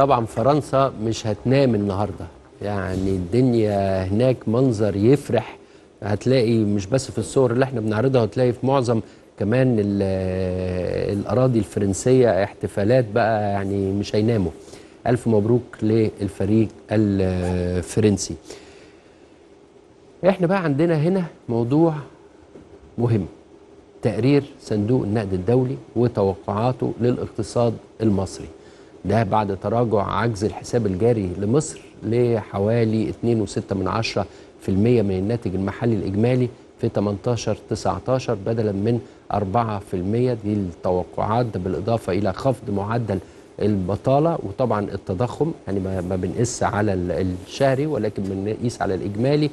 طبعا فرنسا مش هتنام النهارده يعني الدنيا هناك منظر يفرح هتلاقي مش بس في الصور اللي احنا بنعرضها هتلاقي في معظم كمان ال- الاراضي الفرنسيه احتفالات بقى يعني مش هيناموا الف مبروك للفريق الفرنسي احنا بقى عندنا هنا موضوع مهم تقرير صندوق النقد الدولي وتوقعاته للاقتصاد المصري ده بعد تراجع عجز الحساب الجاري لمصر لحوالي 2.6 من عشرة في المية من الناتج المحلي الإجمالي في 18 19 بدلا من 4 في المية دي التوقعات ده بالإضافة إلى خفض معدل البطالة وطبعا التضخم يعني ما ما بنقيس على ال- الشهري ولكن بنقيس على الإجمالي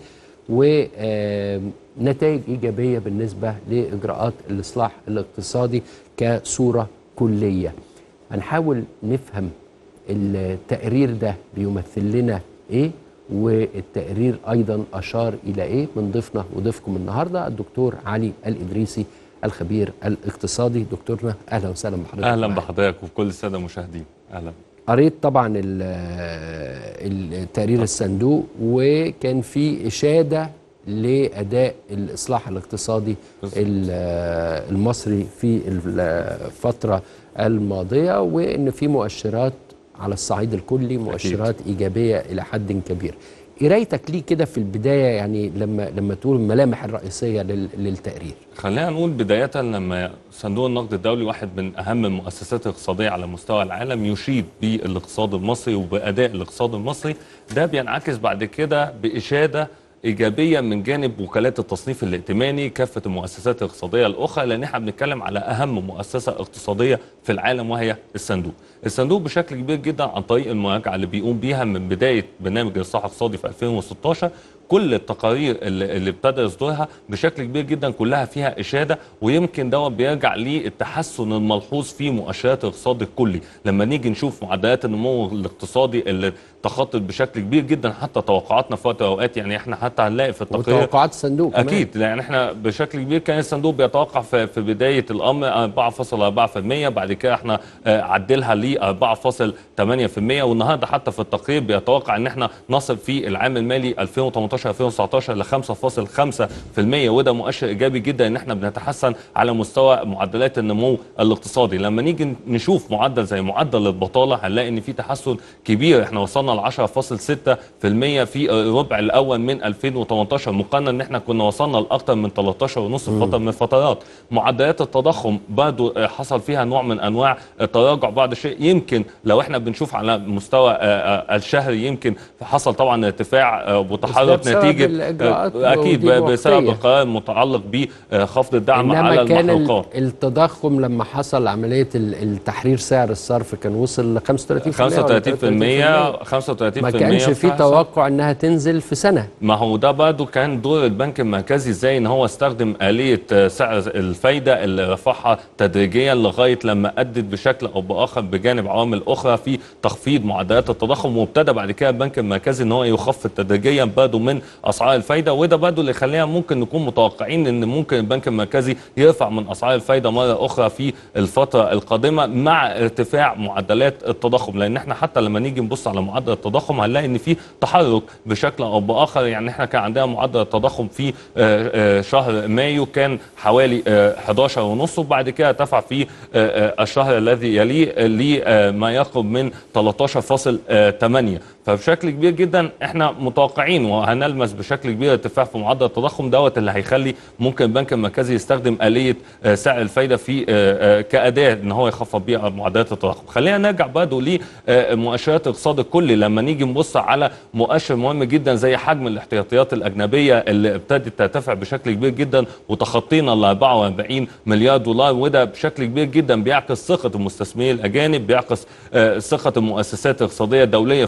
ونتائج إيجابية بالنسبة لإجراءات الإصلاح الاقتصادي كصورة كلية هنحاول نفهم التقرير ده بيمثل لنا إيه والتقرير أيضا أشار إلى إيه من ضيفنا وضيفكم النهاردة الدكتور علي الإدريسي الخبير الاقتصادي دكتورنا أهلا وسهلا بحضرتك اهلا معانا. بحضرتك وكل الساده المشاهدين اهلا قريت طبعا ال- التقرير الصندوق وكان في اشاده لاداء الاصلاح الاقتصادي بالظبط. ال- المصري في الفتره الماضيه وان في مؤشرات على الصعيد الكلي مؤشرات ايجابيه الى حد كبير قرايتك ليه كده في البدايه يعني لما لما تقول الملامح الرئيسيه لل- للتقرير خلينا نقول بدايه لما صندوق النقد الدولي واحد من اهم المؤسسات الاقتصاديه على مستوى العالم يشيد بالاقتصاد المصري وباداء الاقتصاد المصري ده بينعكس بعد كده باشاده ايجابيه من جانب وكالات التصنيف الائتماني كافه المؤسسات الاقتصاديه الاخرى لان احنا بنتكلم على اهم مؤسسه اقتصاديه في العالم وهي الصندوق. الصندوق بشكل كبير جدا عن طريق المراجعه اللي بيقوم بيها من بدايه برنامج الاصلاح الاقتصادي في 2016 كل التقارير اللي, اللي ابتدى يصدرها بشكل كبير جدا كلها فيها اشاده ويمكن دوت بيرجع للتحسن الملحوظ في مؤشرات الاقتصاد الكلي لما نيجي نشوف معدلات النمو الاقتصادي اللي تخطت بشكل كبير جدا حتى توقعاتنا في وقت اوقات يعني احنا حتى هنلاقي في التقرير وتوقعات الصندوق كمان. اكيد لان احنا بشكل كبير كان الصندوق بيتوقع في, في بدايه الامر 4.4% بعد كده احنا آه، عدلها ل 4.8% والنهارده حتى في التقرير بيتوقع ان احنا نصل في العام المالي 2018 2019 ل 5.5% وده مؤشر ايجابي جدا ان احنا بنتحسن على مستوى معدلات النمو الاقتصادي لما نيجي نشوف معدل زي معدل البطاله هنلاقي ان في تحسن كبير احنا وصلنا ل 10.6% في الربع الاول من 2018 مقارنه ان احنا كنا وصلنا لاكثر من 13 ونص في فتره من الفترات معدلات التضخم برضو آه، حصل فيها نوع من انواع التراجع بعض الشيء يمكن لو احنا بنشوف على مستوى آه، آه، الشهري يمكن حصل طبعا ارتفاع آه، وتحرك بسبب نتيجه الإجراءات آه، اكيد ودي بسبب وقتية. القرار المتعلق بخفض الدعم على انما كان ال- المحروقات التضخم لما حصل عمليه ال- التحرير سعر الصرف كان وصل ل 35% 35% 35% ما كانش في فحصل. توقع انها تنزل في سنه ما هو ده برضه كان دور البنك المركزي ازاي ان هو استخدم آلية آه، سعر الفايدة اللي رفعها تدريجيا لغاية لما أدت بشكل أو بآخر بجانب عوامل أخرى في تخفيض معدلات التضخم وابتدى بعد كده البنك المركزي ان هو يخفض تدريجيا برضه من أسعار الفايدة وده برضه اللي خلينا ممكن نكون متوقعين ان ممكن البنك المركزي يرفع من أسعار الفايدة مرة أخرى في الفترة القادمة مع ارتفاع معدلات التضخم لأن احنا حتى لما نيجي نبص على معدل التضخم هنلاقي ان في تحرك بشكل او باخر يعني احنا كان عندنا معدل التضخم في آه، آه، شهر مايو كان حوالي آه، 11 ونص وبعد كده ارتفع في آه، آه، الشهر الذي يليه لما يقرب من 13.8 فبشكل كبير جدا احنا متوقعين وهنلمس بشكل كبير ارتفاع في معدل التضخم دوت اللي هيخلي ممكن البنك المركزي يستخدم آلية آه، سعر الفايدة في آه، آه، كأداة ان هو يخفض بيها معدلات التضخم خلينا نرجع برضه لمؤشرات الاقتصاد الكلي لما نيجي نبص على مؤشر مهم جدا زي حجم الاحتياطيات الأجنبية اللي ابتدت ترتفع بشكل كبير جدا وتخطينا ال 44 مليار دولار وده بشكل كبير جدا بيعكس ثقة المستثمرين الأجانب بيعكس آه، ثقة المؤسسات الاقتصادية الدولية في الاقتصاد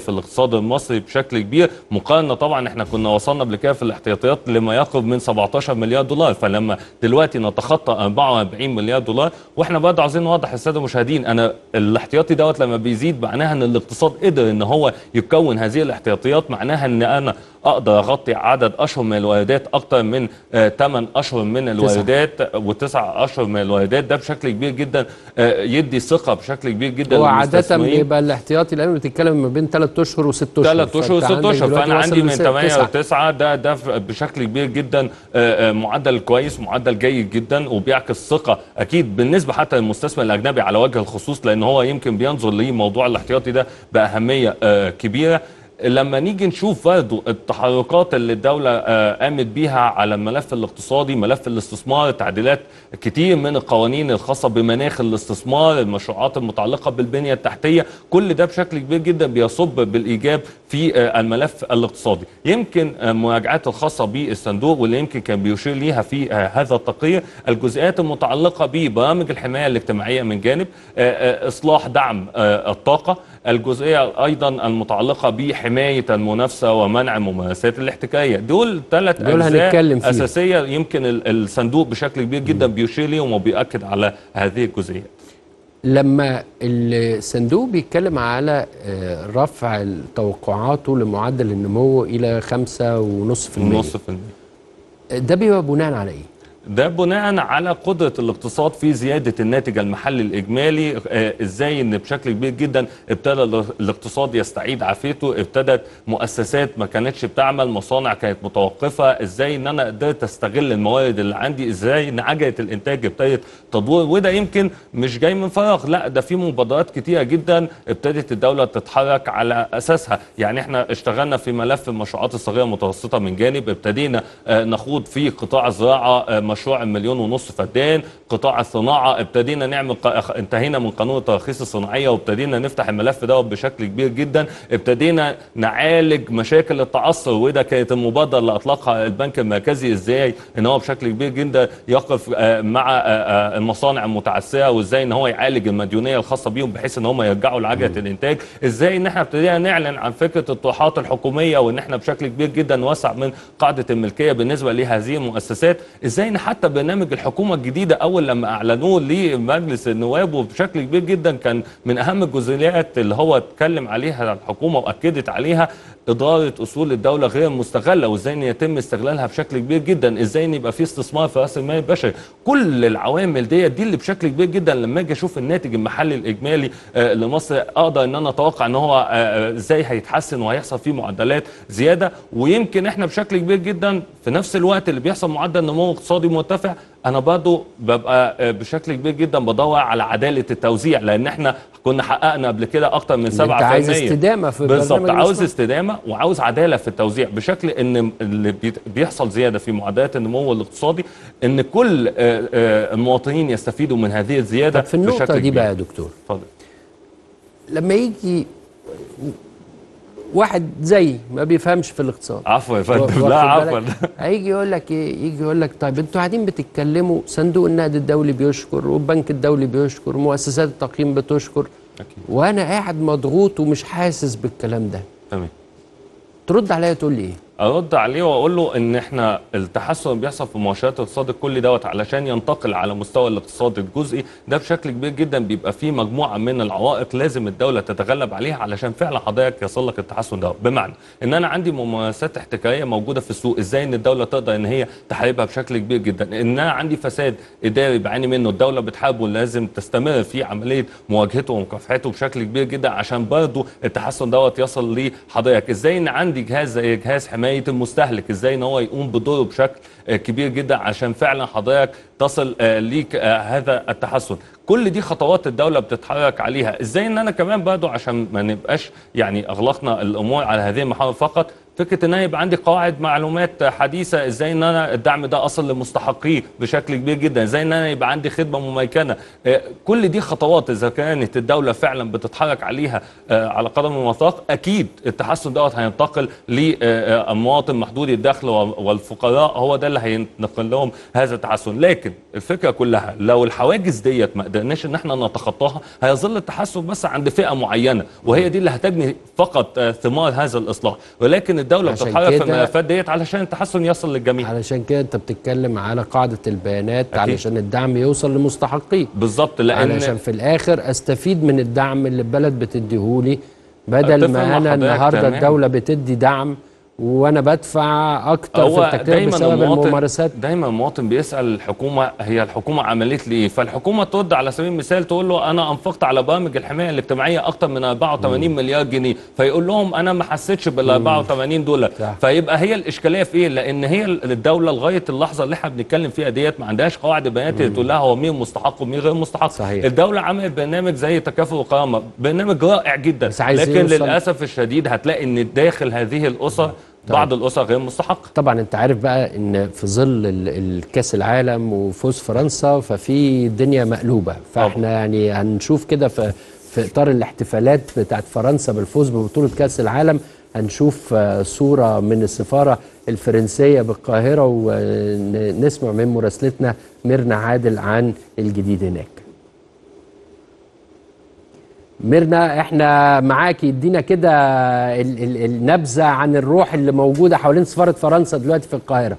الاقتصاد المصري بشكل كبير مقارنه طبعا احنا كنا وصلنا قبل كده في الاحتياطيات لما يقرب من 17 مليار دولار فلما دلوقتي نتخطى 44 مليار دولار واحنا برضه عايزين نوضح للساده المشاهدين انا الاحتياطي دوت لما بيزيد معناها ان الاقتصاد قدر ان هو يكون هذه الاحتياطيات معناها ان انا اقدر اغطي عدد اشهر من الواردات اكتر من 8 اشهر من الواردات وتسع اشهر من الواردات ده بشكل كبير جدا آه، يدي ثقه بشكل كبير جدا هو عادة للمستثمرين. بيبقى الاحتياطي الان بتتكلم ما بين 3 اشهر و 6 اشهر ثلاث اشهر فأنت وست عندك اشهر دلوقتي فانا واصل عندي من لست- 8 تسعة. ل 9 ده ده ف- بشكل كبير جدا آه، آه، معدل كويس معدل جيد جدا وبيعكس ثقه اكيد بالنسبه حتى للمستثمر الاجنبي على وجه الخصوص لان هو يمكن بينظر لموضوع الاحتياطي ده باهميه آه، كبيره لما نيجي نشوف برضه التحركات اللي الدولة آه، قامت بيها على الملف الاقتصادي ملف الاستثمار تعديلات كتير من القوانين الخاصة بمناخ الاستثمار المشروعات المتعلقة بالبنية التحتية كل ده بشكل كبير جدا بيصب بالإيجاب في آه، الملف الاقتصادي يمكن آه، المراجعات الخاصة بالصندوق واللي يمكن كان بيشير ليها في آه، هذا التقرير الجزئيات المتعلقة ببرامج الحماية الاجتماعية من جانب آه، آه، إصلاح دعم آه، الطاقة الجزئية أيضا المتعلقة بحماية المنافسة ومنع الممارسات الاحتكارية دول ثلاث دول هنتكلم فيهم. أساسية يمكن ال- الصندوق بشكل كبير جدا بيشير ليهم وبيأكد على هذه الجزئيات لما الصندوق بيتكلم على آه، رفع توقعاته لمعدل النمو الى 5.5% نص في المية ده بيبقى بناء على ايه؟ ده بناء على قدرة الاقتصاد في زيادة الناتج المحلي الإجمالي آه، إزاي إن بشكل كبير جدا ابتدى ال- الاقتصاد يستعيد عافيته ابتدت مؤسسات ما كانتش بتعمل مصانع كانت متوقفة إزاي إن أنا قدرت أستغل الموارد اللي عندي إزاي إن عجلة الإنتاج ابتدت تدور وده يمكن مش جاي من فراغ لا ده في مبادرات كتيرة جدا ابتدت الدولة تتحرك على أساسها يعني إحنا اشتغلنا في ملف المشروعات الصغيرة المتوسطة من جانب ابتدينا آه، نخوض في قطاع الزراعة آه، مشروع المليون ونص فدان قطاع الصناعة ابتدينا نعمل ق- انتهينا من قانون التراخيص الصناعية وابتدينا نفتح الملف ده بشكل كبير جدا ابتدينا نعالج مشاكل التعثر وده كانت المبادرة اللي أطلقها البنك المركزي ازاي ان هو بشكل كبير جدا يقف آه، مع آه، آه، المصانع المتعثرة وازاي ان هو يعالج المديونية الخاصة بيهم بحيث ان هم يرجعوا لعجلة الانتاج ازاي ان احنا ابتدينا نعلن عن فكرة الطروحات الحكومية وان احنا بشكل كبير جدا نوسع من قاعدة الملكية بالنسبة لهذه المؤسسات ازاي ان حتى برنامج الحكومة الجديدة اول لما اعلنوه لمجلس النواب وبشكل كبير جدا كان من اهم الجزئيات اللي هو اتكلم عليها الحكومة واكدت عليها اداره اصول الدوله غير مستغله وازاي ان يتم استغلالها بشكل كبير جدا ازاي ان يبقى في استثمار في راس المال البشري كل العوامل ديت دي اللي بشكل كبير جدا لما اجي اشوف الناتج المحلي الاجمالي آه، لمصر اقدر ان انا اتوقع ان هو آه، آه، ازاي هيتحسن وهيحصل فيه معدلات زياده ويمكن احنا بشكل كبير جدا في نفس الوقت اللي بيحصل معدل نمو اقتصادي مرتفع انا برضه ببقى آه، بشكل كبير جدا بدور على عداله التوزيع لان احنا كنا حققنا قبل كده اكتر من 7% انت عايز استدامه في بالظبط برنامج عاوز الإصلاح. استدامه وعاوز عداله في التوزيع بشكل ان اللي بيت- بيحصل زياده في معدلات النمو الاقتصادي ان كل آه، آه، المواطنين يستفيدوا من هذه الزياده طب في النقطه بشكل دي كبير. بقى يا دكتور اتفضل لما يجي واحد زي ما بيفهمش في الاقتصاد عفوا يا واخد فندم لا بالك؟ عفوا هيجي يقول لك ايه يجي يقول لك طيب انتوا قاعدين بتتكلموا صندوق النقد الدولي بيشكر والبنك الدولي بيشكر مؤسسات التقييم بتشكر اكيد وانا قاعد مضغوط ومش حاسس بالكلام ده تمام ترد عليا تقول لي ايه ارد عليه واقول له ان احنا التحسن اللي بيحصل في مؤشرات الاقتصاد الكلي دوت علشان ينتقل على مستوى الاقتصاد الجزئي ده بشكل كبير جدا بيبقى فيه مجموعه من العوائق لازم الدوله تتغلب عليها علشان فعلا حضرتك يصل لك التحسن ده بمعنى ان انا عندي ممارسات احتكاريه موجوده في السوق ازاي ان الدوله تقدر ان هي تحاربها بشكل كبير جدا ان انا عندي فساد اداري بعاني منه الدوله بتحاربه لازم تستمر في عمليه مواجهته ومكافحته بشكل كبير جدا عشان برضه التحسن دوت يصل لحضرتك ازاي ان عندي جهاز زي جهاز حمايه المستهلك ازاي ان هو يقوم بدوره بشكل آه، كبير جدا عشان فعلا حضرتك تصل آه، ليك آه، هذا التحسن كل دي خطوات الدوله بتتحرك عليها ازاي ان انا كمان برضه عشان ما نبقاش يعني اغلقنا الامور على هذه المحاور فقط فكره ان انا يبقى عندي قواعد معلومات حديثه ازاي ان انا الدعم ده اصل لمستحقيه بشكل كبير جدا ازاي ان انا يبقى عندي خدمه مميكنه آه، كل دي خطوات اذا كانت الدوله فعلا بتتحرك عليها آه، على قدم وساق اكيد التحسن دوت هينتقل لمواطن محدود الدخل والفقراء هو ده اللي هينتقل لهم هذا التحسن لكن الفكره كلها لو الحواجز ديت ما قدرناش ان احنا نتخطاها هيظل التحسن بس عند فئه معينه وهي دي اللي هتجني فقط آه، ثمار هذا الاصلاح ولكن الدوله عشان بتتحرك في كده- الملفات ديت علشان التحسن يصل للجميع علشان كده انت بتتكلم على قاعده البيانات أكيد. علشان الدعم يوصل لمستحقيه بالظبط لان علشان في الاخر استفيد من الدعم اللي البلد بتديهولي بدل أتفق ما مع انا حضرتك النهارده تمام. الدوله بتدي دعم وانا بدفع اكتر في هو التكلفه دايما بسبب المواطن الممارسات دايما المواطن بيسال الحكومه هي الحكومه عملت لي ايه فالحكومه ترد على سبيل المثال تقول له انا انفقت على برامج الحمايه الاجتماعيه اكتر من 84 مليار جنيه فيقول لهم انا ما حسيتش بال 84 دولار صح. فيبقى هي الاشكاليه في ايه لان هي الدوله لغايه اللحظه اللي احنا بنتكلم فيها ديت ما عندهاش قواعد بيانات اللي تقول لها هو مين مستحق ومين غير مستحق صحيح. الدوله عملت برنامج زي تكافؤ وكرامه برنامج رائع جدا بس عايز لكن يوصل- للاسف الشديد هتلاقي ان داخل هذه الاسر بعض الاسر غير مستحقه طبعا انت عارف بقى ان في ظل ال- الكاس العالم وفوز فرنسا ففي الدنيا مقلوبه فاحنا يعني هنشوف كده في في اطار الاحتفالات بتاعت فرنسا بالفوز ببطوله كاس العالم هنشوف آه، صوره من السفاره الفرنسيه بالقاهره ونسمع من مراسلتنا ميرنا عادل عن الجديد هناك ميرنا احنا معاكي ادينا كده ال- ال- النبذه عن الروح اللي موجوده حوالين سفاره فرنسا دلوقتي في القاهره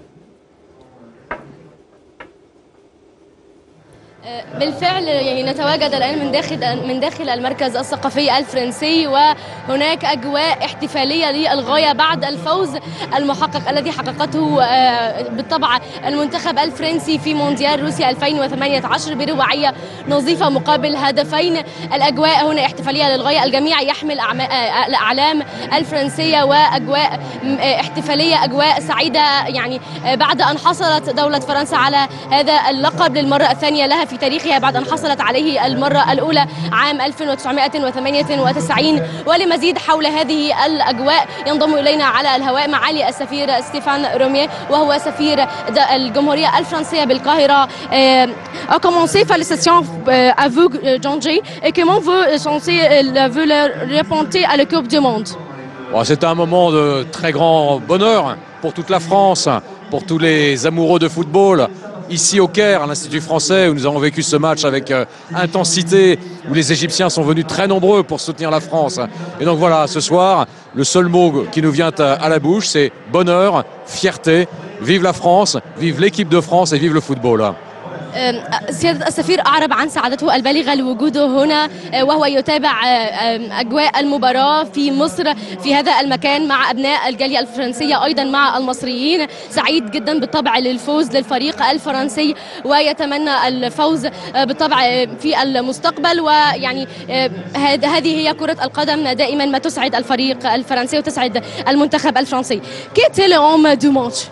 بالفعل يعني نتواجد الان من داخل من داخل المركز الثقافي الفرنسي وهناك اجواء احتفاليه للغايه بعد الفوز المحقق الذي حققته آه، بالطبع المنتخب الفرنسي في مونديال روسيا 2018 برباعيه نظيفه مقابل هدفين الاجواء هنا احتفاليه للغايه الجميع يحمل أعما- آه، الاعلام الفرنسيه واجواء م- آه، احتفاليه اجواء سعيده يعني آه، بعد ان حصلت دوله فرنسا على هذا اللقب للمره الثانيه لها في تاريخها بعد ان حصلت عليه المره الاولى عام 1998 ولمزيد حول هذه الاجواء ينضم الينا على الهواء معالي السفير ستيفان روميه وهو سفير د- الجمهوريه الفرنسيه بالقاهره آه، A commencé, félicitations euh, à vous, euh, John Jay. Et comment vous euh, sentez euh, le- vous le répondez à la Coupe du Monde Bon, C'était un moment de très grand bonheur pour toute la France, pour tous les amoureux de football. Ici au Caire, à l'Institut français, où nous avons vécu ce match avec euh, intensité, où les Égyptiens sont venus très nombreux pour soutenir la France. Et donc voilà, ce soir, le seul mot qui nous vient à, à la bouche, c'est bonheur, fierté, vive la France, vive l'équipe de France et vive le football. آم، سيادة السفير أعرب عن سعادته البالغة لوجوده هنا آه، وهو يتابع آه، آم، أجواء المباراة في مصر في هذا المكان مع أبناء الجالية الفرنسية أيضا مع المصريين سعيد جدا بالطبع للفوز للفريق الفرنسي ويتمنى الفوز آه، بالطبع آه، في المستقبل ويعني آه، هذ- هذه هي كرة القدم دائما ما تسعد الفريق الفرنسي وتسعد المنتخب الفرنسي كيت لهم دو ماتش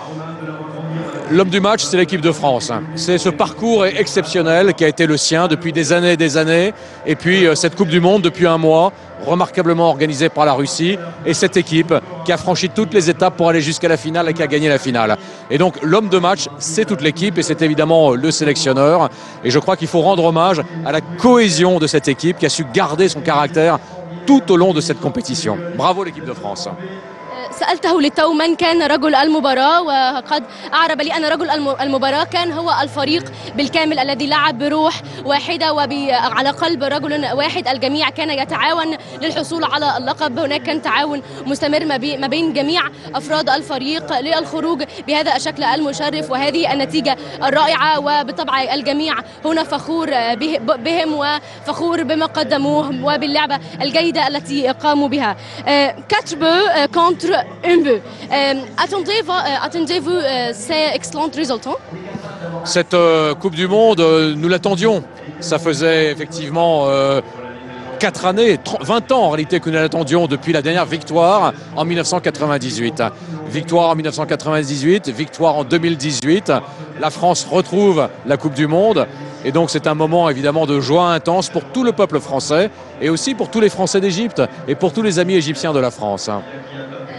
L'homme du match, c'est l'équipe de France. C'est ce parcours exceptionnel qui a été le sien depuis des années et des années. Et puis euh, cette Coupe du Monde depuis un mois, remarquablement organisée par la Russie. Et cette équipe qui a franchi toutes les étapes pour aller jusqu'à la finale et qui a gagné la finale. Et donc l'homme de match, c'est toute l'équipe et c'est évidemment euh, le sélectionneur. Et je crois qu'il faut rendre hommage à la cohésion de cette équipe qui a su garder son caractère tout au long de cette compétition. Bravo l'équipe de France. سألته للتو من كان رجل المباراة وقد أعرب لي أن رجل الم- المباراة كان هو الفريق بالكامل الذي لعب بروح واحدة وعلى قلب رجل واحد الجميع كان يتعاون للحصول على اللقب هناك كان تعاون مستمر ما بي- ما بين جميع أفراد الفريق للخروج بهذا الشكل المشرف وهذه النتيجة الرائعة وبالطبع الجميع هنا فخور به- بهم وفخور بما قدموه وباللعبة الجيدة التي قاموا بها آه، quatre buts euh, contre un but. Euh, Attendez-vous euh, attendez-vous, euh, ces excellents résultats Cette euh, Coupe du Monde, euh, nous l'attendions. Ça faisait effectivement euh, 4 années, 30 20 ans en réalité que nous l'attendions depuis la dernière victoire en 1998. Victoire en 1998, victoire en 2018. La France retrouve la Coupe du Monde. Et donc c'est un moment évidemment de joie intense pour tout le peuple français et aussi pour tous les Français d'Égypte et pour tous les amis égyptiens de la France.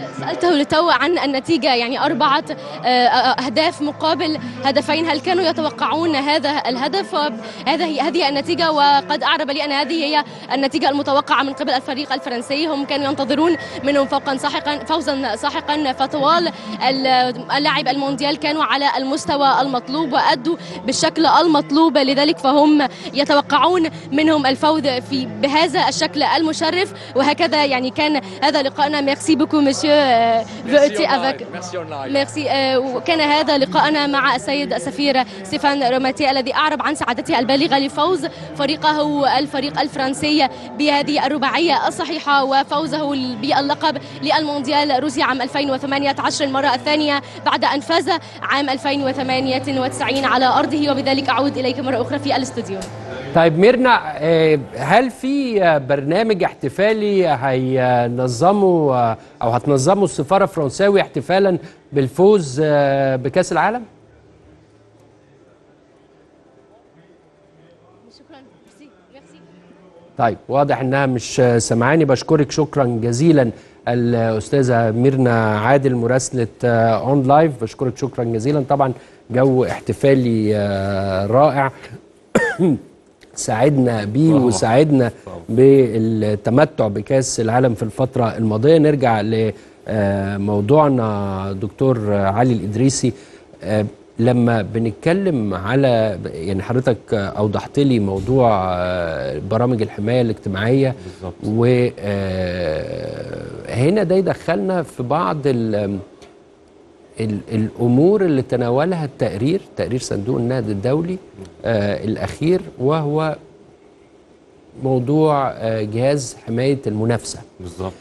سألته لتو عن النتيجة يعني أربعة آه، آه، أهداف مقابل هدفين هل كانوا يتوقعون هذا الهدف هذه هذه النتيجة وقد أعرب لي أن هذه هي النتيجة المتوقعة من قبل الفريق الفرنسي هم كانوا ينتظرون منهم فوقا ساحقا فوزا ساحقا فطوال ال- اللاعب المونديال كانوا على المستوى المطلوب وأدوا بالشكل المطلوب لذلك فهم يتوقعون منهم الفوز في بهذا الشكل المشرف وهكذا يعني كان هذا لقاءنا ميرسي بوكو مسيو فوتي افيك Merci online. ميرسي آه، وكان هذا لقاءنا مع السيد السفير ستيفان روماتي الذي أعرب عن سعادته البالغة لفوز فريقه الفريق الفرنسي بهذه الرباعية الصحيحة وفوزه باللقب للمونديال روسيا عام 2018 المرة الثانية بعد أن فاز عام 2098 على أرضه وبذلك أعود إليك مرة أخرى في الاستوديو طيب ميرنا آه، هل في آه، برنامج احتفالي هينظمه آه، او هتنظمه السفاره الفرنساوي احتفالا بالفوز آه، بكاس العالم؟ شكرا ميرسي ميرسي طيب واضح انها مش آه، سامعاني بشكرك شكرا جزيلا الاستاذه ميرنا عادل مراسله آه، اون لايف بشكرك شكرا جزيلا طبعا جو احتفالي آه، رائع ساعدنا بيه طبعاً. وساعدنا بالتمتع بكاس العالم في الفترة الماضية نرجع لموضوعنا دكتور علي الإدريسي آه، لما بنتكلم على يعني حضرتك أوضحت لي موضوع آه، برامج الحماية الاجتماعية بالظبط. وهنا ده يدخلنا في بعض ال ال- الامور اللي تناولها التقرير تقرير صندوق النقد الدولي آه الاخير وهو موضوع آه جهاز حمايه المنافسه بالظبط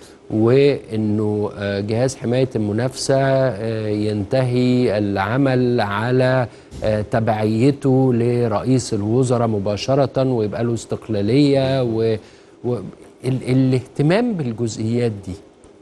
وانه آه، جهاز حمايه المنافسه آه، ينتهي العمل على آه، تبعيته لرئيس الوزراء مباشره ويبقى له استقلاليه و... و... ال... الاهتمام بالجزئيات دي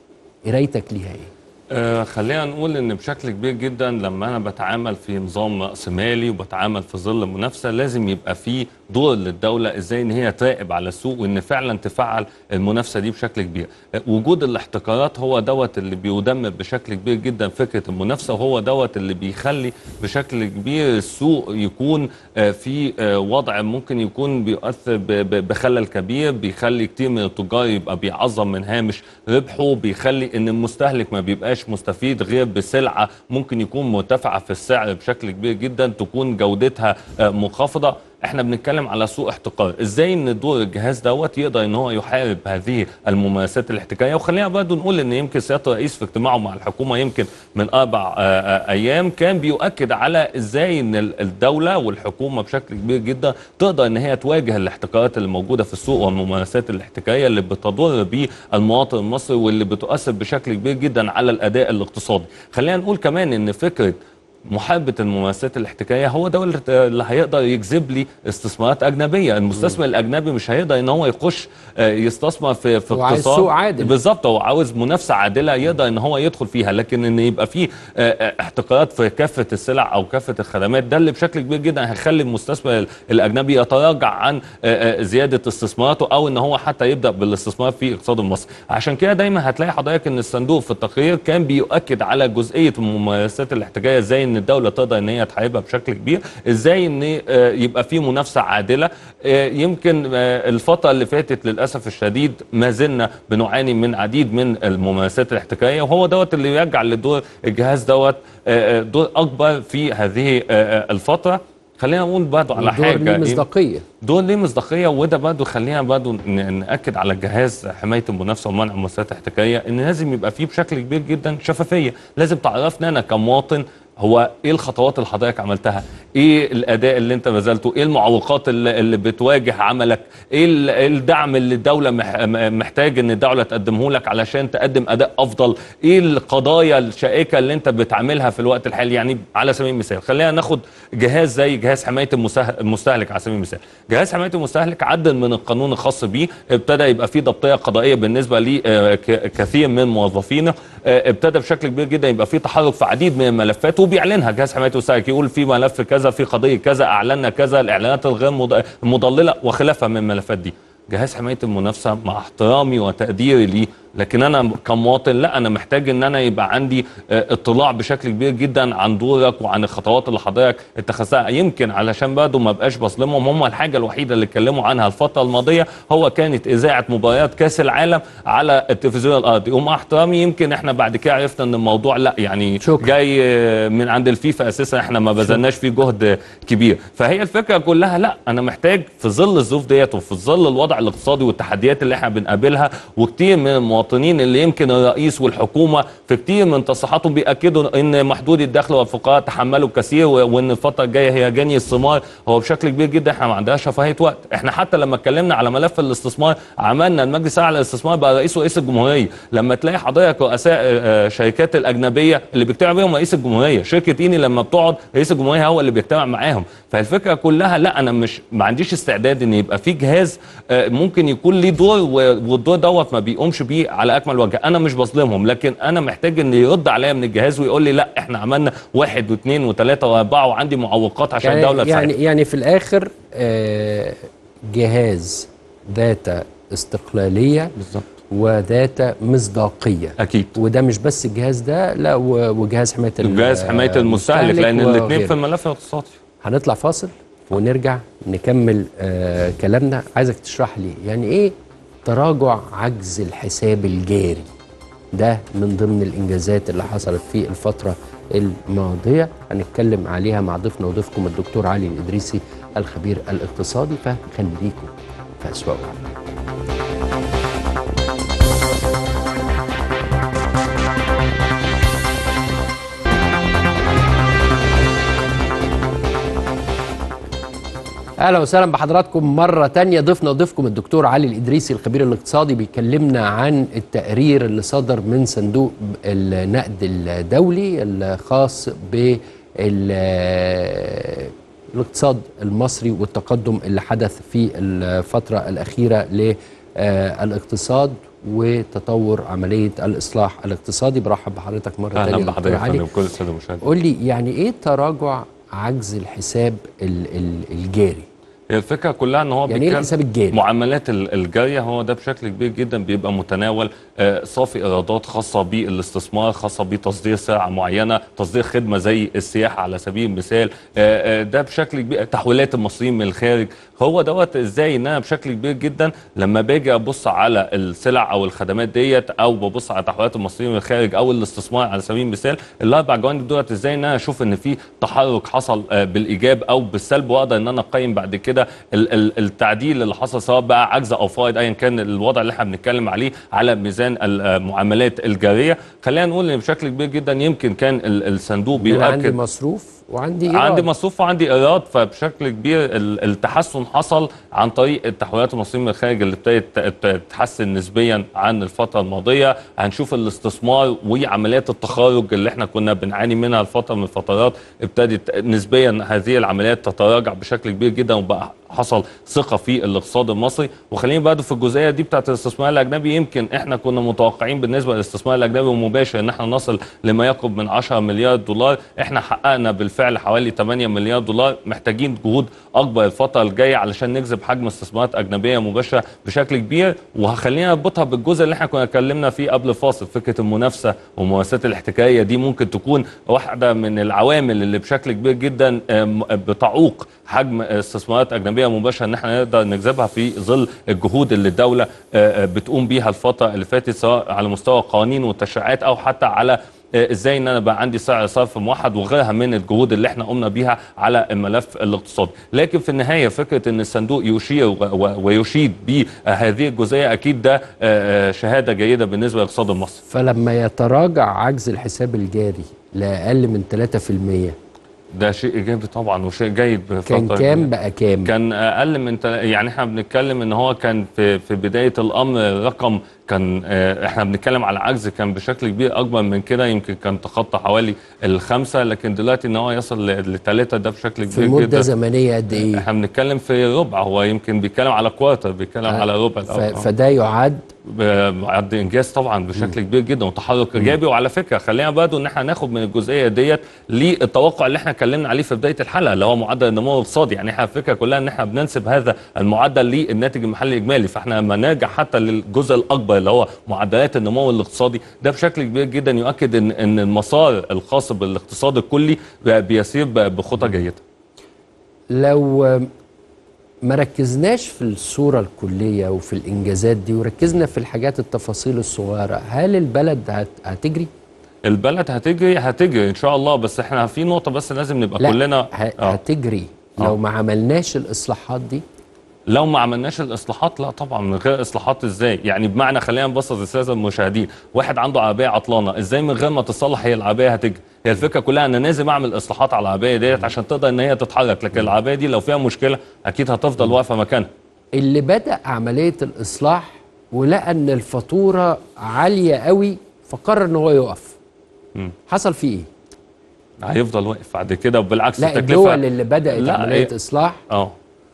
قرايتك ليها ايه؟ آه خلينا نقول ان بشكل كبير جدا لما انا بتعامل في نظام راسمالي وبتعامل في ظل منافسه لازم يبقى في دور للدوله ازاي ان هي تراقب على السوق وان فعلا تفعل المنافسه دي بشكل كبير. آه وجود الاحتكارات هو دوت اللي بيدمر بشكل كبير جدا فكره المنافسه وهو دوت اللي بيخلي بشكل كبير السوق يكون آه في آه وضع ممكن يكون بيؤثر ب- ب- بخلل كبير بيخلي كتير من التجار يبقى بيعظم من هامش ربحه بيخلي ان المستهلك ما بيبقاش مستفيد غير بسلعه ممكن يكون مرتفعه في السعر بشكل كبير جدا تكون جودتها آه، منخفضه احنا بنتكلم على سوق احتكار ازاي ان دور الجهاز دوت يقدر ان هو يحارب هذه الممارسات الاحتكاريه وخلينا برضه نقول ان يمكن سياده الرئيس في اجتماعه مع الحكومه يمكن من اربع آه، آه، ايام كان بيؤكد على ازاي ان ال- الدوله والحكومه بشكل كبير جدا تقدر ان هي تواجه الاحتكارات اللي موجوده في السوق والممارسات الاحتكاريه اللي بتضر بالمواطن المصري واللي بتؤثر بشكل كبير جدا على الاداء الاقتصادي خلينا نقول كمان ان فكره محاربة الممارسات الاحتكارية هو ده اللي- اللي هيقدر يجذب لي استثمارات أجنبية المستثمر الأجنبي مش هيقدر إن هو يخش آه، يستثمر في في هو عايز اقتصاد سوق عادل. بالظبط هو عاوز منافسة عادلة يقدر إن هو يدخل فيها لكن إن يبقى فيه آه، آه، احتكارات في كافة السلع أو كافة الخدمات ده اللي بشكل كبير جدا هيخلي المستثمر الأجنبي يتراجع عن آه، آه، زيادة استثماراته أو إن هو حتى يبدأ بالاستثمار في الاقتصاد المصري عشان كده دايما هتلاقي حضرتك إن الصندوق في التقرير كان بيؤكد على جزئية الممارسات الاحتكارية ازاي ان الدولة تقدر ان هي تحاربها بشكل كبير ازاي ان آه، يبقى في منافسة عادلة آه، يمكن آه، الفترة اللي فاتت للأسف الشديد ما زلنا بنعاني من عديد من الممارسات الاحتكارية وهو دوت اللي يرجع لدور الجهاز دوت آه، آه، دور أكبر في هذه آه، آه، الفترة خلينا نقول برضه على الدور حاجة ليه إيه؟ مصداقيه دول ليه مصداقيه وده برضه خلينا برضه ن- ناكد على جهاز حمايه المنافسه ومنع الممارسات الاحتكاريه ان لازم يبقى فيه بشكل كبير جدا شفافيه، لازم تعرفنا انا كمواطن هو ايه الخطوات اللي حضرتك عملتها؟ ايه الاداء اللي انت بذلته؟ ايه المعوقات اللي, اللي بتواجه عملك؟ ايه ال- إيه الدعم اللي الدوله مح- م- محتاج ان الدوله تقدمه لك علشان تقدم اداء افضل؟ ايه القضايا الشائكه اللي انت بتعملها في الوقت الحالي؟ يعني على سبيل المثال خلينا ناخد جهاز زي جهاز حمايه المسه- المستهلك على سبيل المثال. جهاز حمايه المستهلك عدل من القانون الخاص بيه، ابتدى يبقى فيه ضبطيه قضائيه بالنسبه لكثير من موظفينه، آه، ابتدى بشكل كبير جدا يبقى فيه تحرك في عديد من الملفات وبيعلنها جهاز حمايه المستهلك يقول في ملف كذا في قضيه كذا اعلنا كذا الاعلانات الغير مض- مضلله وخلافها من الملفات دي. جهاز حمايه المنافسه مع احترامي وتقديري لكن انا كمواطن لا انا محتاج ان انا يبقى عندي آه، اطلاع بشكل كبير جدا عن دورك وعن الخطوات اللي حضرتك اتخذتها يمكن علشان برضه ما بقاش بظلمهم هم الحاجه الوحيده اللي اتكلموا عنها الفتره الماضيه هو كانت اذاعه مباريات كاس العالم على التلفزيون الارضي ومع احترامي يمكن احنا بعد كده عرفنا ان الموضوع لا يعني شكرا. جاي آه، من عند الفيفا اساسا احنا ما بذلناش فيه جهد كبير فهي الفكره كلها لا انا محتاج في ظل الظروف ديت وفي ظل الوضع الاقتصادي والتحديات اللي احنا بنقابلها وكتير من المواطنين اللي يمكن الرئيس والحكومه في كتير من تصريحاتهم بياكدوا ان محدودي الدخل والفقراء تحملوا كثير و- وان الفتره الجايه هي جني الثمار هو بشكل كبير جدا احنا ما عندناش رفاهيه وقت احنا حتى لما اتكلمنا على ملف الاستثمار عملنا المجلس الاعلى للاستثمار بقى رئيس ورئيس الجمهوريه لما تلاقي حضرتك رؤساء آه، شركات الاجنبيه اللي بيجتمع بيهم رئيس الجمهوريه شركه ايني لما بتقعد رئيس الجمهوريه هو اللي بيجتمع معاهم فالفكره كلها لا انا مش ما عنديش استعداد ان يبقى في جهاز آه، ممكن يكون ليه دور و- والدور دوت ما بيقومش بيه على اكمل وجه انا مش بظلمهم لكن انا محتاج ان يرد عليا من الجهاز ويقول لي لا احنا عملنا واحد واثنين وثلاثه واربعه وعندي معوقات عشان يعني الدوله يعني تساعد يعني في الاخر آه، جهاز ذات استقلاليه بالظبط وذات مصداقيه اكيد وده مش بس الجهاز ده لا و- وجهاز حمايه ال- جهاز حمايه المستهلك لان وغيره. الاثنين في الملف الاقتصادي هنطلع فاصل ونرجع نكمل آه كلامنا عايزك تشرح لي يعني ايه تراجع عجز الحساب الجاري ده من ضمن الانجازات اللي حصلت في الفتره الماضيه هنتكلم عليها مع ضيفنا وضيفكم الدكتور علي الادريسي الخبير الاقتصادي فخليكم في اسواق اهلا وسهلا بحضراتكم مره تانية ضيفنا وضيفكم الدكتور علي الادريسي الخبير الاقتصادي بيكلمنا عن التقرير اللي صدر من صندوق النقد الدولي الخاص بالاقتصاد المصري والتقدم اللي حدث في الفتره الاخيره للاقتصاد وتطور عمليه الاصلاح الاقتصادي برحب بحضرتك مره اهلا تانية بحضرتك دكتور يا علي فندم كل الساده المشاهدين قول لي يعني ايه تراجع عجز الحساب ال- ال- الجاري هي الفكره كلها ان هو يعني ايه بيتكلم- الحساب الجاري؟ معاملات ال- الجاريه هو ده بشكل كبير جدا بيبقى متناول آه، صافي ايرادات خاصه بالاستثمار خاصه بتصدير سلعه معينه تصدير خدمه زي السياحه على سبيل المثال آه، آه، ده بشكل كبير تحويلات المصريين من الخارج هو دوت ازاي ان انا بشكل كبير جدا لما باجي ابص على السلع او الخدمات ديت او ببص على تحويلات المصريين من الخارج او الاستثمار على سبيل المثال الاربع جوانب دولت ازاي ان انا اشوف ان في تحرك حصل آه، بالايجاب او بالسلب واقدر ان انا اقيم بعد كده ال- ال- التعديل اللي حصل سواء بقى عجز او فائض ايا كان الوضع اللي احنا بنتكلم عليه على ميزان المعاملات الجاريه خلينا نقول ان بشكل كبير جدا يمكن كان ال- الصندوق انا عندي بيؤكد مصروف وعندي إيراد. عندي مصروف وعندي ايراد فبشكل كبير ال- التحسن حصل عن طريق التحويلات المصريين من الخارج اللي ابتدت ت- ت- تتحسن نسبيا عن الفتره الماضيه هنشوف الاستثمار وعمليات التخارج اللي احنا كنا بنعاني منها الفتره من الفترات ابتدت نسبيا هذه العمليات تتراجع بشكل كبير جدا وبقى حصل ثقه في الاقتصاد المصري وخليني برضه في الجزئيه دي بتاعت الاستثمار الاجنبي يمكن احنا كنا متوقعين بالنسبه للاستثمار الاجنبي المباشر ان احنا نصل لما يقرب من 10 مليار دولار احنا حققنا بالفعل حوالي 8 مليار دولار محتاجين جهود اكبر الفتره الجايه علشان نجذب حجم استثمارات اجنبيه مباشره بشكل كبير وهخلينا نربطها بالجزء اللي احنا كنا اتكلمنا فيه قبل الفاصل فكره المنافسه والممارسات الاحتكاريه دي ممكن تكون واحده من العوامل اللي بشكل كبير جدا آم، بتعوق حجم استثمارات اجنبيه مباشره ان احنا نقدر نجذبها في ظل الجهود اللي الدوله آه، آه، بتقوم بيها الفتره اللي فاتت سواء على مستوى القوانين والتشريعات او حتى على آه، ازاي ان انا بقى عندي سعر صرف موحد وغيرها من الجهود اللي احنا قمنا بيها على الملف الاقتصادي لكن في النهايه فكره ان الصندوق يشير و- و- ويشيد بهذه الجزئيه اكيد ده آه، آه، شهاده جيده بالنسبه للاقتصاد المصري فلما يتراجع عجز الحساب الجاري لاقل من 3% ده شيء ايجابي طبعا وشيء جيد بفترة كان كام بقى كام كان اقل من تل... يعني احنا بنتكلم ان هو كان في في بدايه الامر رقم كان آه، احنا بنتكلم على عجز كان بشكل كبير اكبر من كده يمكن كان تخطى حوالي الخمسه لكن دلوقتي ان هو يصل لثلاثه ده بشكل في كبير مده جدا زمنيه قد ايه احنا بنتكلم في ربع هو يمكن بيتكلم على كوارتر بيتكلم آه، على ربع ف- الأول. فده يعد بعد انجاز طبعا بشكل كبير جدا وتحرك ايجابي وعلى فكره خلينا برضه ان احنا ناخد من الجزئيه ديت للتوقع اللي احنا اتكلمنا عليه في بدايه الحلقه اللي هو معدل النمو الاقتصادي يعني احنا الفكره كلها ان احنا بننسب هذا المعدل للناتج المحلي الاجمالي فاحنا لما نرجع حتى للجزء الاكبر الاقتصادي اللي هو معدلات النمو الاقتصادي ده بشكل كبير جدا يؤكد ان ان المسار الخاص بالاقتصاد الكلي بيسير ب- بخطى جيده لو ما ركزناش في الصورة الكلية وفي الإنجازات دي وركزنا في الحاجات التفاصيل الصغيرة هل البلد هت- هتجري؟ البلد هتجري هتجري ان شاء الله بس احنا في نقطه بس لازم نبقى لا كلنا ه- آه. هتجري آه. لو ما عملناش الإصلاحات دي لو ما عملناش الاصلاحات لا طبعا من غير اصلاحات ازاي يعني بمعنى خلينا نبسط للساده المشاهدين واحد عنده عربيه عطلانه ازاي من غير ما تصلح هي العربيه هتجري هي الفكره كلها ان لازم اعمل اصلاحات على العربيه ديت عشان تقدر ان هي تتحرك لكن العربيه دي لو فيها مشكله اكيد هتفضل واقفه مكانها اللي بدأ عملية الإصلاح ولقى إن الفاتورة عالية قوي فقرر إن هو يقف مم. حصل فيه إيه؟ هيفضل واقف بعد كده وبالعكس لا التكلفه الدول اللي بدأت لا، عملية هي- إصلاح اه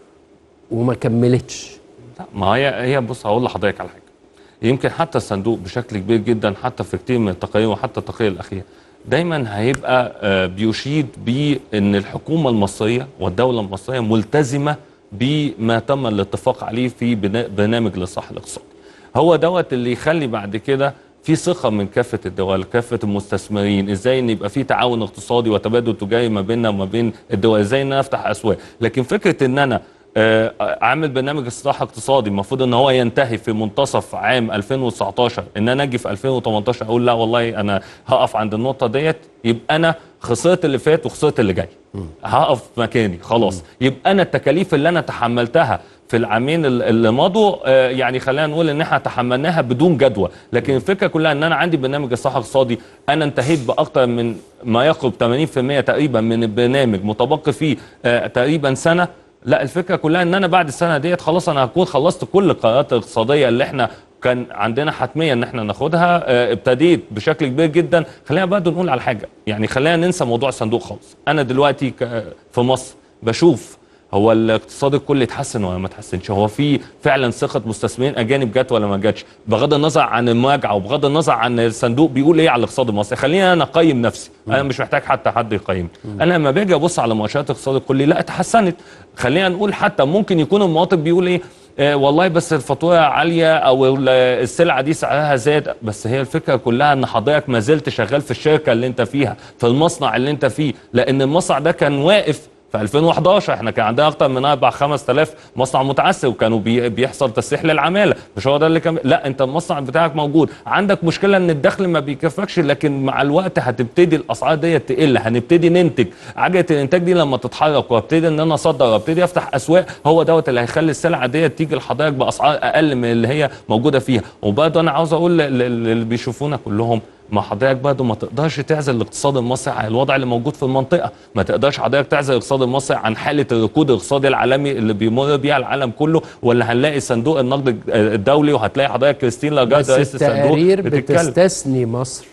وما كملتش لا ما هي هي بص هقول لحضرتك على حاجه يمكن حتى الصندوق بشكل كبير جدا حتى في كتير من التقارير وحتى التقرير الاخير دايما هيبقى آه، بيشيد بان الحكومه المصريه والدوله المصريه ملتزمه بما تم الاتفاق عليه في بنا- برنامج الاصلاح الاقتصادي هو دوت اللي يخلي بعد كده في ثقه من كافه الدول كافه المستثمرين ازاي ان يبقى في تعاون اقتصادي وتبادل تجاري ما بيننا وما بين الدول ازاي ان انا افتح اسواق لكن فكره ان انا آه، عامل برنامج اصلاح اقتصادي المفروض ان هو ينتهي في منتصف عام 2019 ان انا اجي في 2018 اقول لا والله انا هقف عند النقطه ديت يبقى انا خسرت اللي فات وخسرت اللي جاي هقف مكاني خلاص يبقى انا التكاليف اللي انا تحملتها في العامين ال- اللي مضوا آه، يعني خلينا نقول ان احنا تحملناها بدون جدوى لكن الفكره كلها ان انا عندي برنامج اصلاح اقتصادي انا انتهيت باكثر من ما يقرب 80% تقريبا من البرنامج متبقي فيه آه، تقريبا سنه لا الفكره كلها ان انا بعد السنه ديت خلاص انا هكون خلصت كل القرارات الاقتصاديه اللي احنا كان عندنا حتميه ان احنا ناخدها آه، ابتديت بشكل كبير جدا خلينا برضه نقول على حاجه يعني خلينا ننسى موضوع الصندوق خالص انا دلوقتي ك- في مصر بشوف هو الاقتصاد الكلي اتحسن ولا ما اتحسنش هو في فعلا ثقه مستثمرين اجانب جت ولا ما جاتش بغض النظر عن المراجعه وبغض النظر عن الصندوق بيقول ايه على الاقتصاد المصري خليني انا اقيم نفسي انا مش محتاج حتى حد يقيم انا لما باجي ابص على مؤشرات الاقتصاد الكلي لا اتحسنت خلينا نقول حتى ممكن يكون المواطن بيقول ايه آه والله بس الفاتوره عاليه او ال- السلعه دي سعرها زاد بس هي الفكره كلها ان حضرتك ما زلت شغال في الشركه اللي انت فيها في المصنع اللي انت فيه لان المصنع ده كان واقف في 2011 احنا كان عندنا اكتر من 4 5000 مصنع متعثر وكانوا بي بيحصل تسريح للعماله مش هو ده اللي كان لا انت المصنع بتاعك موجود عندك مشكله ان الدخل ما بيكفكش لكن مع الوقت هتبتدي الاسعار دي تقل هنبتدي ننتج عجله الانتاج دي لما تتحرك وابتدي ان انا اصدر وابتدي افتح اسواق هو دوت اللي هيخلي السلعه دي تيجي لحضرتك باسعار اقل من اللي هي موجوده فيها وبرضه انا عاوز اقول لل- لل- للي بيشوفونا كلهم ما حضرتك برضه ما تقدرش تعزل الاقتصاد المصري عن الوضع اللي موجود في المنطقه ما تقدرش حضرتك تعزل الاقتصاد المصري عن حاله الركود الاقتصادي العالمي اللي بيمر بيها العالم كله ولا هنلاقي صندوق النقد الدولي وهتلاقي حضرتك كريستين لاجارد بس رئيس الصندوق التقارير بتتكلم بتستثني مصر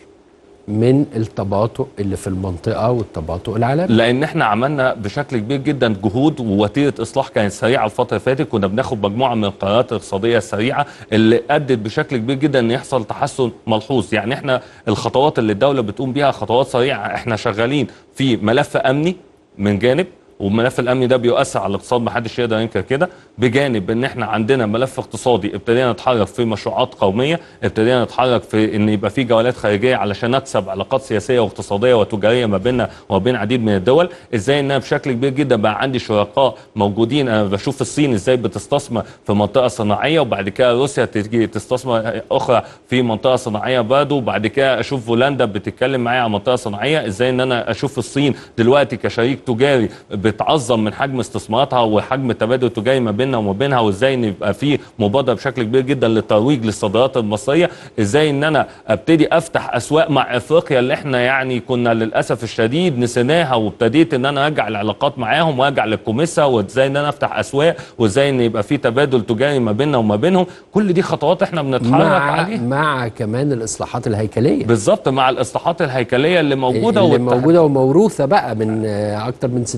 من التباطؤ اللي في المنطقة والتباطؤ العالمي لان احنا عملنا بشكل كبير جدا جهود ووتيره اصلاح كانت سريعه الفتره اللي فاتت كنا بناخد مجموعه من القرارات الاقتصاديه السريعه اللي ادت بشكل كبير جدا ان يحصل تحسن ملحوظ يعني احنا الخطوات اللي الدوله بتقوم بيها خطوات سريعه احنا شغالين في ملف امني من جانب والملف الامني ده بيؤثر على الاقتصاد محدش يقدر ينكر كده بجانب ان احنا عندنا ملف اقتصادي ابتدينا نتحرك في مشروعات قوميه ابتدينا نتحرك في ان يبقى في جولات خارجيه علشان نكسب علاقات سياسيه واقتصاديه وتجاريه ما بيننا وما بين عديد من الدول ازاي انها بشكل كبير جدا بقى عندي شركاء موجودين انا بشوف الصين ازاي بتستثمر في منطقه صناعيه وبعد كده روسيا تيجي تستثمر اخرى في منطقه صناعيه برضه وبعد كده اشوف هولندا بتتكلم معايا عن منطقه صناعيه ازاي ان انا اشوف الصين دلوقتي كشريك تجاري بتعظم من حجم استثماراتها وحجم التبادل التجاري ما بيننا وما بينها وازاي ان يبقى في مبادره بشكل كبير جدا للترويج للصادرات المصريه ازاي ان انا ابتدي افتح اسواق مع افريقيا اللي احنا يعني كنا للاسف الشديد نسيناها وابتديت ان انا ارجع العلاقات معاهم وارجع للكوميسا وازاي ان انا افتح اسواق وازاي ان يبقى في تبادل تجاري ما بيننا وما بينهم كل دي خطوات احنا بنتحرك مع عليها مع كمان الإصلاحات الهيكلية بالظبط مع الاصلاحات الهيكليه اللي موجوده اللي والتح- موجودة وموروثة بقى من آه، أكتر من 60 سنة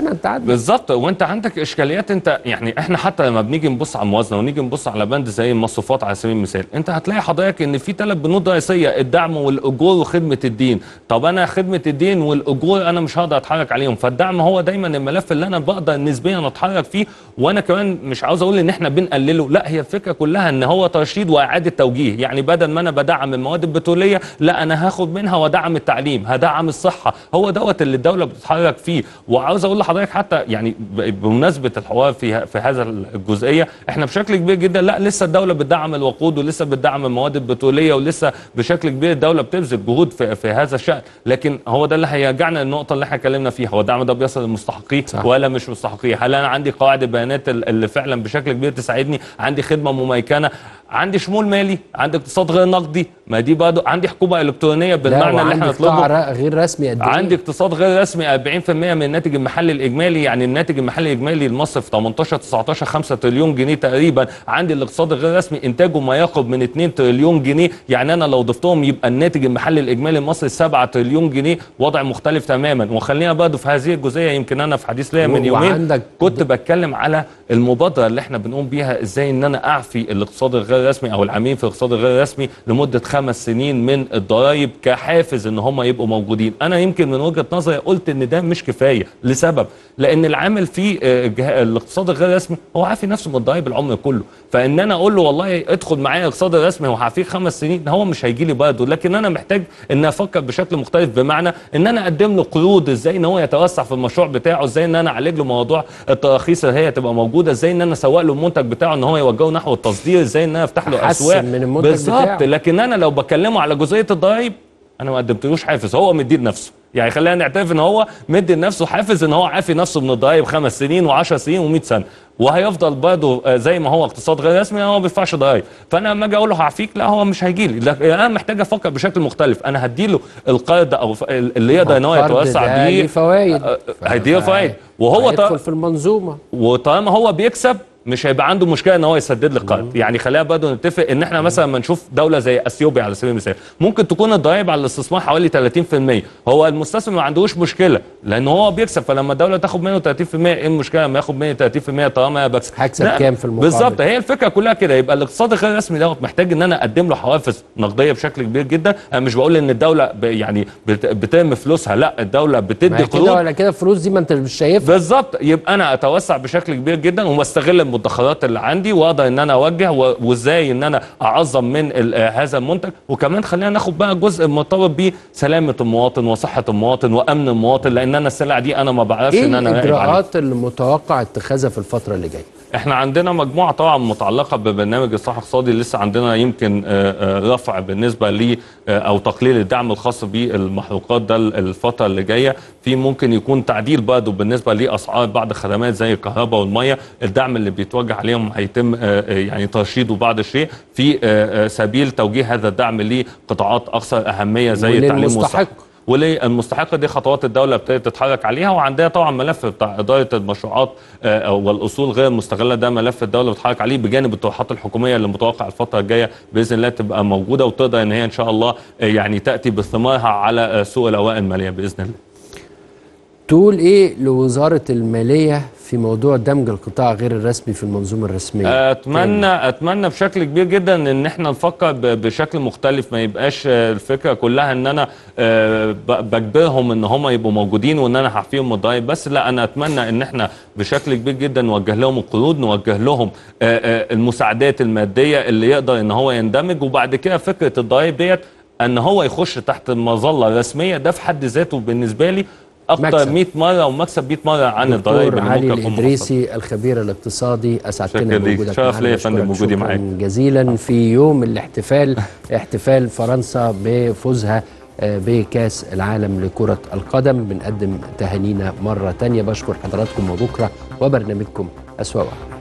سنه انت عندك بالظبط وانت عندك اشكاليات انت يعني احنا حتى لما بنيجي نبص على الموازنه ونيجي نبص على بند زي المصروفات على سبيل المثال انت هتلاقي حضرتك ان في ثلاث بنود رئيسيه الدعم والاجور وخدمه الدين طب انا خدمه الدين والاجور انا مش هقدر اتحرك عليهم فالدعم هو دايما الملف اللي انا بقدر نسبيا اتحرك فيه وانا كمان مش عاوز اقول ان احنا بنقلله لا هي الفكره كلها ان هو ترشيد واعاده توجيه يعني بدل ما انا بدعم المواد البتروليه لا انا هاخد منها وادعم التعليم هدعم الصحه هو دوت اللي الدوله بتتحرك فيه وعاوز اقول لحضرتك حتى يعني ب- بمناسبه الحوار في ه- في هذا الجزئيه احنا بشكل كبير جدا لا لسه الدوله بتدعم الوقود ولسه بتدعم المواد البتروليه ولسه بشكل كبير الدوله بتبذل جهود في, في هذا الشان لكن هو ده اللي هيرجعنا للنقطه اللي احنا اتكلمنا فيها هو الدعم ده بيصل للمستحقيه صح. ولا مش مستحقيه هل انا عندي قواعد البيانات ال- اللي فعلا بشكل كبير تساعدني عندي خدمه مميكنه عندي شمول مالي عندي اقتصاد غير نقدي ما دي برضه عندي حكومه الكترونيه لا بالمعنى اللي احنا وعندك قطاع نطلبه ر- غير رسمي قد ايه عندي اقتصاد غير رسمي 40% من الناتج المحلي الاجمالي يعني الناتج المحلي الاجمالي لمصر في 18 19 5 تريليون جنيه تقريبا عندي الاقتصاد الغير رسمي انتاجه ما يقرب من 2 تريليون جنيه يعني انا لو ضفتهم يبقى الناتج المحلي الاجمالي لمصر 7 تريليون جنيه وضع مختلف تماما وخلينا برضه في هذه الجزئيه يمكن انا في حديث ليا من و- يومين وعندك كنت بتكلم على المبادره اللي احنا بنقوم بيها ازاي ان انا اعفي الاقتصاد الغير رسمي او العاملين في الاقتصاد الغير رسمي لمده خمس سنين من الضرائب كحافز ان هم يبقوا موجودين انا يمكن من وجهه نظري قلت ان ده مش كفايه لسبب لان العامل في آه، جه- الاقتصاد الغير رسمي هو عافي نفسه من الضرائب العمر كله فان انا اقول له والله ادخل معايا الاقتصاد الرسمي وهعفيك خمس سنين هو مش هيجي لي برضه لكن انا محتاج ان افكر بشكل مختلف بمعنى ان انا اقدم له قروض ازاي ان هو يتوسع في المشروع بتاعه ازاي ان انا اعالج له موضوع التراخيص اللي هي تبقى موجوده ازاي ان انا اسوق له المنتج بتاعه ان هو يوجهه نحو التصدير ازاي ان انا افتح له أحسن اسواق من المنتج بالظبط بتاعه. لكن انا لو بكلمه على جزئيه الضرائب انا ما قدمتلوش حافز هو مدي لنفسه يعني خلينا نعترف ان هو مدي لنفسه حافز ان هو عافي نفسه من الضرائب خمس سنين و10 سنين و100 سنه وهيفضل برضه آه، زي ما هو اقتصاد غير رسمي هو ما بيدفعش ضرائب فانا لما اجي اقول له هعفيك لا هو مش هيجي لي لا، انا محتاج افكر بشكل مختلف انا هديله القرض او ف- اللي يقدر ان هو القرض يتوسع ده بيه ليه فوائد آه، آه، هيديله فوائد وهو يدخل طا- في المنظومه وطالما هو بيكسب مش هيبقى عنده مشكله ان هو يسدد لي القرض يعني خلينا برضه نتفق ان احنا مثلا لما نشوف دوله زي اثيوبيا على سبيل المثال ممكن تكون الضرائب على الاستثمار حوالي 30% هو المستثمر ما عندوش مشكله لان هو بيكسب فلما الدوله تاخد منه 30% ايه المشكله لما ياخد مني 30% طالما انا بكسب هكسب لا، كام في المقابل؟ بالظبط هي الفكره كلها كده يبقى الاقتصاد الغير الرسمي دوت محتاج ان انا اقدم له حوافز نقديه بشكل كبير جدا انا مش بقول ان الدوله ب- يعني بت- بترمي فلوسها لا الدوله ما بتدي هي كده قروض ولا كده الفلوس دي ما انت مش شايفها بالظبط يبقى انا اتوسع بشكل كبير جدا واستغل المدخرات اللي عندي واقدر ان انا اوجه و- وازاي ان انا اعظم من ال- آه هذا المنتج وكمان خلينا ناخد بقى جزء مرتبط بسلامه المواطن وصحه المواطن وامن المواطن لان انا السلع دي انا ما بعرفش ايه ان انا أراقب عليها. الاجراءات اللي متوقع اتخاذها في الفتره اللي جايه احنا عندنا مجموعه طبعا متعلقه ببرنامج الاصلاح الاقتصادي لسه عندنا يمكن آه، آه، رفع بالنسبه ل آه، او تقليل الدعم الخاص بالمحروقات ده الفتره اللي جايه في ممكن يكون تعديل برضه بالنسبه لاسعار بعض الخدمات زي الكهرباء والميه الدعم اللي بيتوجه عليهم هيتم آه، آه، يعني ترشيده بعض الشيء في آه، آه، سبيل توجيه هذا الدعم لقطاعات اكثر اهميه زي التعليم والصحه وللمستحق. وللمستحقه دي خطوات الدوله ابتدت تتحرك عليها وعندها طبعا ملف بتاع اداره المشروعات آه، والاصول غير المستغله ده ملف الدوله بتتحرك عليه بجانب الطروحات الحكوميه اللي متوقع الفتره الجايه باذن الله تبقى موجوده وتقدر ان هي ان شاء الله آه، يعني تاتي بثمارها على آه، سوق الاوراق الماليه باذن الله. تقول ايه لوزاره الماليه في موضوع دمج القطاع غير الرسمي في المنظومه الرسميه اتمنى اتمنى بشكل كبير جدا ان احنا نفكر ب- بشكل مختلف ما يبقاش آه، الفكره كلها ان انا آه، ب- بجبرهم ان هم يبقوا موجودين وان انا هحفيهم الضرايب بس لا انا اتمنى ان احنا بشكل كبير جدا نوجه لهم القروض نوجه لهم آه، آه، المساعدات الماديه اللي يقدر ان هو يندمج وبعد كده فكره الضرايب ديت ان هو يخش تحت مظله رسميه ده في حد ذاته بالنسبه لي اكتر مكسب. 100 مره ومكسب 100 مره عن الضرايب دكتور اللي علي ممكن تكون مخصصة. الإدريسي الخبير الاقتصادي أسعدتنا شكرا ليك. بوجودك شرف معنا. ليا يا فندم بشكرك وجودي شكراً معاك. جزيلا في يوم الاحتفال احتفال فرنسا بفوزها آه، بكاس العالم لكرة القدم بنقدم تهانينا مرة تانية بشكر حضراتكم وبكرة وبرنامجكم أسواق